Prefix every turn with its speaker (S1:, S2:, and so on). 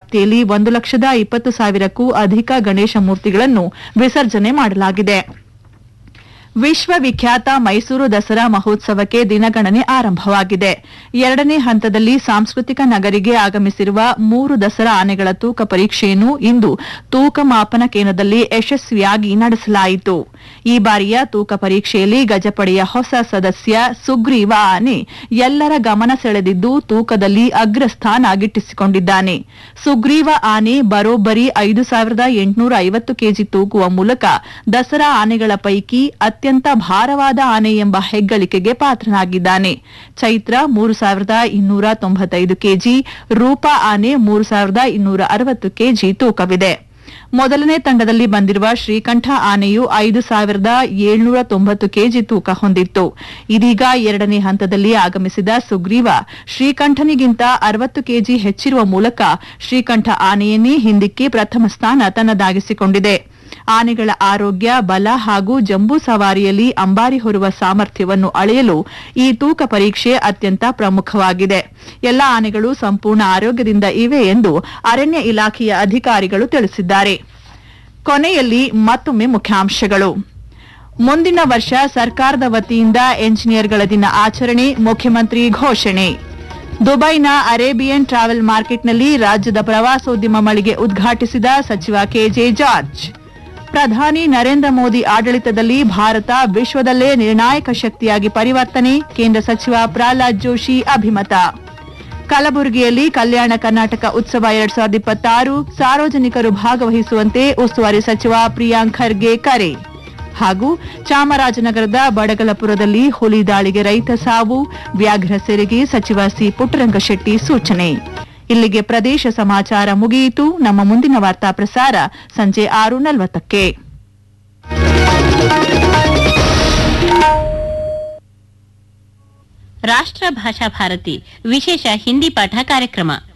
S1: ವ್ಯಾಪ್ತಿಯಲ್ಲಿ ಒಂದು ಲಕ್ಷದ ಇಪ್ಪತ್ತು ಸಾವಿರಕ್ಕೂ ಅಧಿಕ ಗಣೇಶ ಮೂರ್ತಿಗಳನ್ನು ವಿಸರ್ಜನೆ ಮಾಡಲಾಗಿದೆ ವಿಶ್ವವಿಖ್ಯಾತ ಮೈಸೂರು ದಸರಾ ಮಹೋತ್ಸವಕ್ಕೆ ದಿನಗಣನೆ ಆರಂಭವಾಗಿದೆ ಎರಡನೇ ಹಂತದಲ್ಲಿ ಸಾಂಸ್ಕೃತಿಕ ನಗರಿಗೆ ಆಗಮಿಸಿರುವ ಮೂರು ದಸರಾ ಆನೆಗಳ ತೂಕ ಪರೀಕ್ಷೆಯನ್ನು ಇಂದು ತೂಕ ಮಾಪನ ಕೇಂದ್ರದಲ್ಲಿ ಯಶಸ್ವಿಯಾಗಿ ನಡೆಸಲಾಯಿತು ಈ ಬಾರಿಯ ತೂಕ ಪರೀಕ್ಷೆಯಲ್ಲಿ ಗಜಪಡೆಯ ಹೊಸ ಸದಸ್ಯ ಸುಗ್ರೀವ ಆನೆ ಎಲ್ಲರ ಗಮನ ಸೆಳೆದಿದ್ದು ತೂಕದಲ್ಲಿ ಅಗ್ರಸ್ಥಾನ ಗಿಟ್ಟಿಸಿಕೊಂಡಿದ್ದಾನೆ ಸುಗ್ರೀವ ಆನೆ ಬರೋಬ್ಬರಿ ಐದು ಸಾವಿರದ ಎಂಟುನೂರ ಐವತ್ತು ಕೆಜಿ ತೂಗುವ ಮೂಲಕ ದಸರಾ ಆನೆಗಳ ಪೈಕಿ ಅತ್ಯಂತ ಭಾರವಾದ ಆನೆ ಎಂಬ ಹೆಗ್ಗಳಿಕೆಗೆ ಪಾತ್ರನಾಗಿದ್ದಾನೆ ಚೈತ್ರ ಮೂರು ಸಾವಿರದ ಇನ್ನೂರ ತೊಂಬತ್ತೈದು ಕೆಜಿ ರೂಪಾ ಆನೆ ಮೂರು ಸಾವಿರದ ಇನ್ನೂರ ಅರವತ್ತು ಕೆಜಿ ತೂಕವಿದೆ ಮೊದಲನೇ ತಂಡದಲ್ಲಿ ಬಂದಿರುವ ಶ್ರೀಕಂಠ ಆನೆಯು ಐದು ಸಾವಿರದ ಏಳ್ನೂರ ತೊಂಬತ್ತು ಕೆಜಿ ತೂಕ ಹೊಂದಿತ್ತು ಇದೀಗ ಎರಡನೇ ಹಂತದಲ್ಲಿ ಆಗಮಿಸಿದ ಸುಗ್ರೀವ ಶ್ರೀಕಂಠನಿಗಿಂತ ಅರವತ್ತು ಕೆಜಿ ಹೆಚ್ಚಿರುವ ಮೂಲಕ ಶ್ರೀಕಂಠ ಆನೆಯನ್ನೇ ಹಿಂದಿಕ್ಕಿ ಪ್ರಥಮ ಸ್ಥಾನ ತನ್ನದಾಗಿಸಿಕೊಂಡಿದೆ ಆನೆಗಳ ಆರೋಗ್ಯ ಬಲ ಹಾಗೂ ಜಂಬೂ ಸವಾರಿಯಲ್ಲಿ ಅಂಬಾರಿ ಹೊರುವ ಸಾಮರ್ಥ್ಯವನ್ನು ಅಳೆಯಲು ಈ ತೂಕ ಪರೀಕ್ಷೆ ಅತ್ಯಂತ ಪ್ರಮುಖವಾಗಿದೆ ಎಲ್ಲ ಆನೆಗಳು ಸಂಪೂರ್ಣ ಆರೋಗ್ಯದಿಂದ ಇವೆ ಎಂದು ಅರಣ್ಯ ಇಲಾಖೆಯ ಅಧಿಕಾರಿಗಳು ತಿಳಿಸಿದ್ದಾರೆ ಕೊನೆಯಲ್ಲಿ ಮತ್ತೊಮ್ಮೆ ಮುಖ್ಯಾಂಶಗಳು ಮುಂದಿನ ವರ್ಷ ಸರ್ಕಾರದ ವತಿಯಿಂದ ಎಂಜಿನಿಯರ್ಗಳ ದಿನ ಆಚರಣೆ ಮುಖ್ಯಮಂತ್ರಿ ಘೋಷಣೆ ದುಬೈನ ಅರೇಬಿಯನ್ ಟ್ರಾವೆಲ್ ಮಾರ್ಕೆಟ್ನಲ್ಲಿ ರಾಜ್ಯದ ಪ್ರವಾಸೋದ್ಯಮ ಮಳಿಗೆ ಉದ್ಘಾಟಿಸಿದ ಸಚಿವ ಕೆಜೆ ಜಾರ್ಜ್ ಪ್ರಧಾನಿ ನರೇಂದ್ರ ಮೋದಿ ಆಡಳಿತದಲ್ಲಿ ಭಾರತ ವಿಶ್ವದಲ್ಲೇ ನಿರ್ಣಾಯಕ ಶಕ್ತಿಯಾಗಿ ಪರಿವರ್ತನೆ ಕೇಂದ್ರ ಸಚಿವ ಪ್ರಹ್ಲಾದ್ ಜೋಶಿ ಅಭಿಮತ ಕಲಬುರಗಿಯಲ್ಲಿ ಕಲ್ಯಾಣ ಕರ್ನಾಟಕ ಉತ್ಸವ ಎರಡ್ ಸಾವಿರದ ಇಪ್ಪತ್ತಾರು ಸಾರ್ವಜನಿಕರು ಭಾಗವಹಿಸುವಂತೆ ಉಸ್ತುವಾರಿ ಸಚಿವ ಪ್ರಿಯಾಂಕ್ ಖರ್ಗೆ ಕರೆ ಹಾಗೂ ಚಾಮರಾಜನಗರದ ಬಡಗಲಪುರದಲ್ಲಿ ಹುಲಿ ದಾಳಿಗೆ ರೈತ ಸಾವು ವ್ಯಾಘ್ರ ಸೆರೆಗೆ ಸಚಿವ ಸಿ ಪುಟ್ಟರಂಗಶೆಟ್ಟಿ ಸೂಚನೆ ಇಲ್ಲಿಗೆ ಪ್ರದೇಶ ಸಮಾಚಾರ ಮುಗಿಯಿತು ನಮ್ಮ ಮುಂದಿನ ವಾರ್ತಾ ಪ್ರಸಾರ ಸಂಜೆ ಆರು ನಲವತ್ತಕ್ಕೆ
S2: ರಾಷ್ಟ್ರ ಭಾಷಾ ಭಾರತಿ ವಿಶೇಷ ಹಿಂದಿ ಪಾಠ ಕಾರ್ಯಕ್ರಮ